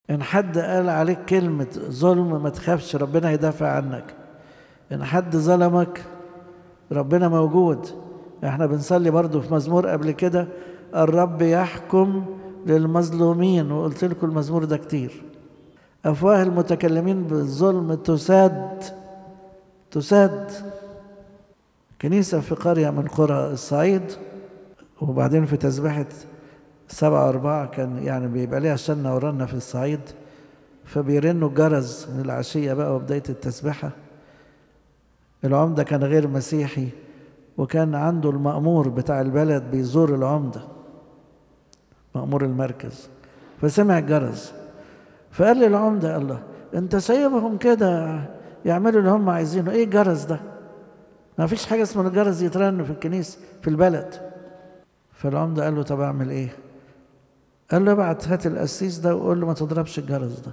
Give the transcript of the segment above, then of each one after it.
إن حد قال عليك كلمة ظلم ما تخافش ربنا هيدافع عنك إن حد ظلمك ربنا موجود احنا بنصلي برضو في مزمور قبل كده الرب يحكم للمظلومين وقلت لكم المزمور ده كتير أفواه المتكلمين بالظلم تساد تساد كنيسة في قرية من قرى الصعيد وبعدين في تسبيحة سبعة أربعة كان يعني بيبقى ليها شنة ورانا في الصعيد فبيرنوا الجرس من العشية بقى وبداية التسبيحة العمدة كان غير مسيحي وكان عنده المأمور بتاع البلد بيزور العمدة مأمور المركز فسمع الجرس فقال لي العمدة الله انت سايبهم كده يعملوا اللي هم عايزينه ايه الجرس ده ما فيش حاجة اسمها الجرس يترن في الكنيسة في البلد فالعمدة قال له طب اعمل ايه قال له ابعت هات القسيس ده وقول له ما تضربش الجرس ده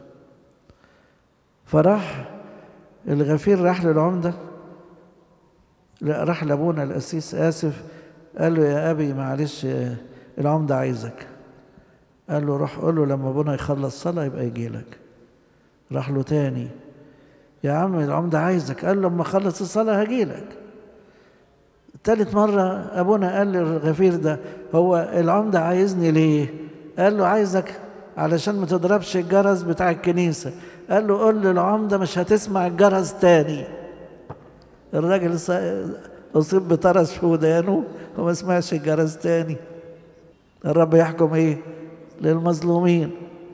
فراح الغفير راح للعمدة لا راح لابونا القسيس اسف قال له يا ابي معلش العمدة عايزك قال له روح قول له لما ابونا يخلص صلاة يبقى يجي لك راح له تاني يا عم العمدة عايزك قال له لما اخلص الصلاة هجي لك تالت مرة أبونا قال للغفير ده هو العمدة عايزني ليه؟ قال له عايزك علشان ما تضربش الجرس بتاع الكنيسة قال له قول للعمدة مش هتسمع الجرس تاني الراجل أصيب بطرس في ودانه وما سمعش الجرس تاني الرب يحكم إيه؟ للمظلومين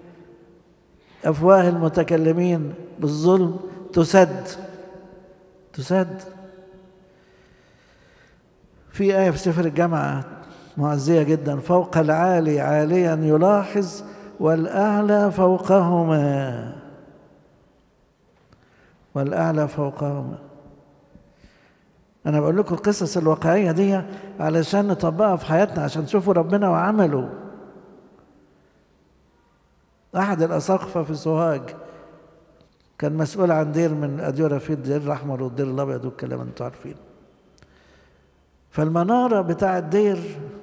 أفواه المتكلمين بالظلم تسد تسد في آية في سفر الجامعة معزية جدا فوق العالي عاليا يلاحظ والأعلى فوقهما والأعلى فوقهما أنا بقول لكم القصص الواقعية دي علشان نطبقها في حياتنا عشان تشوفوا ربنا وعمله أحد الأساقفة في سوهاج كان مسؤول عن دير من أديرة في الدير الأحمر والدير الأبيض والكلام أنتوا عارفين فالمنارة بتاع الدير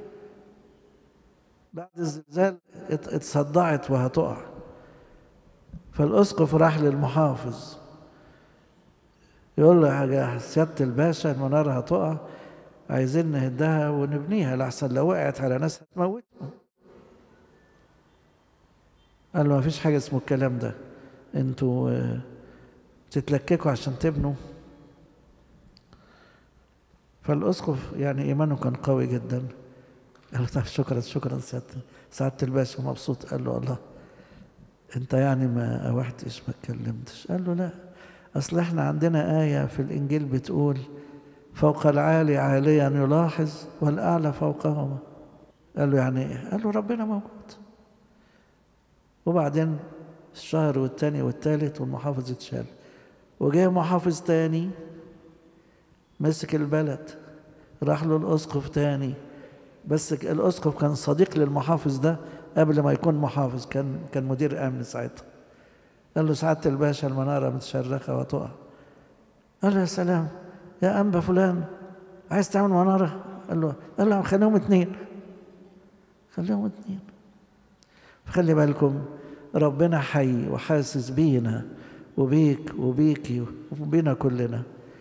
بعد الزلزال اتصدعت وهتقع فالأسقف راح للمحافظ يقول له حاجة سيادة الباشا المنارة هتقع عايزين نهدها ونبنيها لحسن لو وقعت على ناس هتموتهم قال له ما فيش حاجة اسمه الكلام ده انتوا تتلككوا عشان تبنوا فالاسقف يعني ايمانه كان قوي جدا قال له طب شكرا شكرا سعاده سعاده الباشا مبسوط قال له الله انت يعني ما اوحتش ما اتكلمتش قال له لا اصل احنا عندنا ايه في الانجيل بتقول فوق العالي عاليا يلاحظ والاعلى فوقهما قال له يعني ايه قال له ربنا موجود وبعدين الشهر والتاني والتالت والمحافظ اتشال وجاء محافظ تاني مسك البلد راح له الاسقف تاني بس الاسقف كان صديق للمحافظ ده قبل ما يكون محافظ كان كان مدير امن ساعتها قال له سعاده الباشا المناره متشرخه وتقع قال له يا سلام يا انبا فلان عايز تعمل مناره قال له قال له خليهم اتنين خليهم اتنين فخلي بالكم ربنا حي وحاسس بينا وبيك وبيكي وبينا كلنا